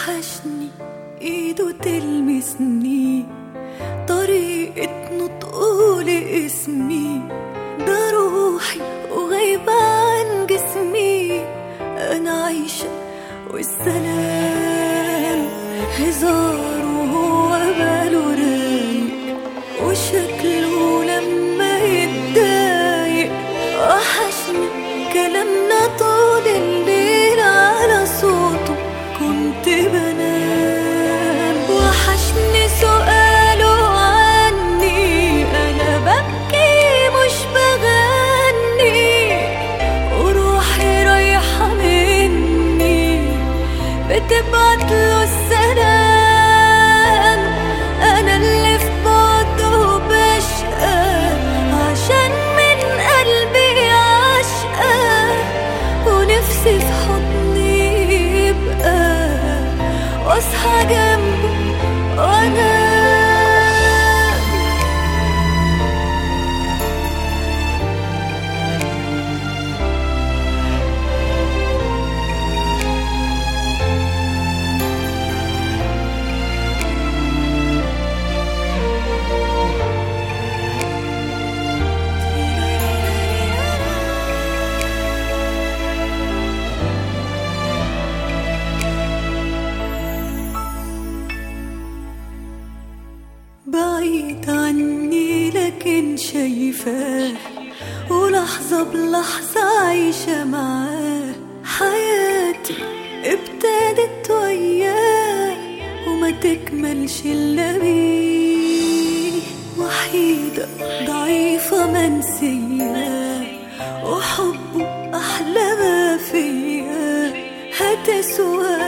وحشني ايده تلمسني طريقة نطقه لاسمي ده روحي وغايبة عن جسمي أنا عايشة والسلام هزار وهو باله رايق وشكله لما يتضايق وحشني كلامنا طول الليل على صوته كنت بنام وحشني سؤاله عني أنا ببكي مش بغني وروحي رايحة مني بتبعت له السلام أنا اللي في بعده بشقى عشان من قلبي عشقى ونفسي في حضني يبقى واصحى جنبه وانا بعيد عني لكن شايفاه ولحظة بلحظة عايشة معاه حياتي ابتدت وياه وما تكملش إلا بيه وحيدة ضعيفة منسية وحبه أحلى ما فيا هتسوى